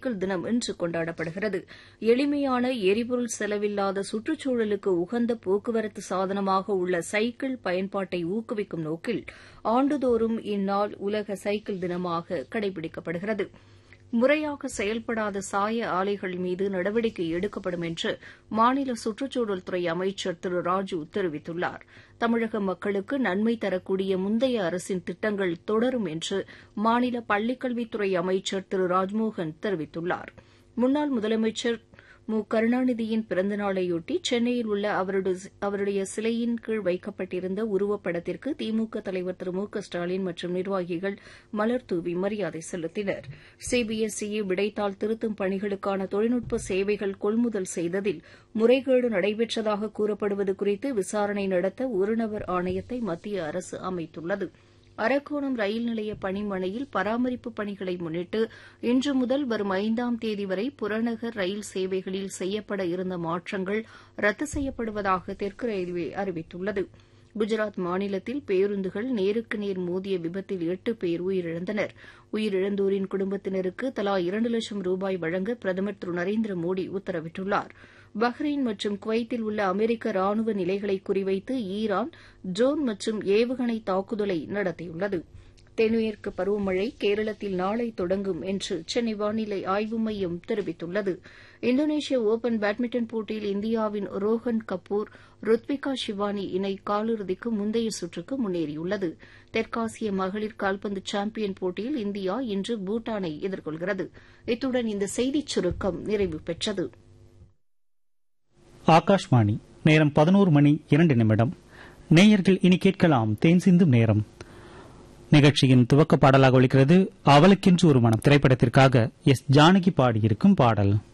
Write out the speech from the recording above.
cycle தினம் இன்று கொண்டாடப்படுகிறது எளிமையான எரிபொருள் செலவில்லாத சுற்றுச்சூழலுக்கு உகந்த போக்குவரத்து சாதனமாக உள்ள சைக்கிள் பயன்பாட்டை ஊக்குவிக்கும் நோக்கில் ஆண்டுதோறும் இந்நாள் உலக சைக்கிள் தினமாக கடைபிடிக்கப்படுகிறது முறையாக செயல்படாத சாய ஆலைகள் மீது நடவடிக்கை எடுக்கப்படும் என்று மாநில சுற்றுச்சூழல் துறை அமைச்சர் திரு ராஜு தெரிவித்துள்ளார் தமிழக மக்களுக்கு நன்மை தரக்கூடிய முந்தைய அரசின் திட்டங்கள் தொடரும் என்று மாநில பள்ளிக்கல்வித்துறை அமைச்சர் திரு ராஜ்மோகன் தெரிவித்துள்ளார் முன்னாள் முதலமைச்சர் மு கருணாநிதியின் பிறந்தநாளையொட்டி சென்னையில் உள்ள அவருடைய சிலையின் கீழ் வைக்கப்பட்டிருந்த உருவப்படத்திற்கு திமுக தலைவர் திரு மு க ஸ்டாலின் மற்றும் நிர்வாகிகள் மலர்தூவி மரியாதை செலுத்தினர் சிபிஎஸ்இ விடைத்தாள் திருத்தும் பணிகளுக்கான தொழில்நுட்ப சேவைகள் கொள்முதல் செய்ததில் முறைகேடு நடைபெற்றதாக கூறப்படுவது குறித்து விசாரணை நடத்த ஒருநபர் ஆணையத்தை மத்திய அரசு அமைத்துள்ளது அரக்கோணம் ரயில் நிலைய பணிமனையில் பராமரிப்பு பணிகளை முன்னிட்டு இன்று முதல் வரும் ஐந்தாம் தேதி வரை புறநகர் ரயில் சேவைகளில் செய்யப்பட இருந்த மாற்றங்கள் ரத்து செய்யப்படுவதாக தெற்கு ரயில்வே அறிவித்துள்ளது குஜராத் மாநிலத்தில் பேருந்துகள் நேருக்கு நேர் மோதிய விபத்தில் எட்டு பேர் உயிரிழந்தனர் உயிரிழந்தோரின் குடும்பத்தினருக்கு தலா இரண்டு லட்சம் ரூபாய் வழங்க பிரதமர் திரு நரேந்திர மோடி உத்தரவிட்டுள்ளார் பஹ்ரைன் மற்றும் குவைத்தில் உள்ள அமெரிக்க ராணுவ நிலைகளை குறிவைத்து ஈரான் ட்ரோன் மற்றும் ஏவுகணை தாக்குதலை நடத்தியுள்ளது தென்மேற்கு பருவமழை கேரளத்தில் நாளை தொடங்கும் என்று சென்னை வானிலை ஆய்வு மையம் தெரிவித்துள்ளது இந்தோனேஷிய ஒபன் பேட்மிண்டன் போட்டியில் இந்தியாவின் ரோஹன் கபூர் ருத்விகா ஷிவானி இணை காலிறுதிக்கு முந்தைய சுற்றுக்கு முன்னேறியுள்ளது தெற்காசிய மகளிர் கால்பந்து சாம்பியன் போட்டியில் இந்தியா இன்று பூட்டானை எதிர்கொள்கிறது இத்துடன் இந்த செய்திச் சுருக்கம் நிறைவு பெற்றது ஆகாஷ்வாணி நேரம் பதினோரு மணி இரண்டு நிமிடம் நேயர்கள் இனி கேட்கலாம் தேன் சிந்தும் நேரம் நிகழ்ச்சியின் துவக்க பாடலாக ஒழிக்கிறது அவளுக்கென்று ஒரு மனம் திரைப்படத்திற்காக எஸ் ஜானகி பாடியிருக்கும் பாடல்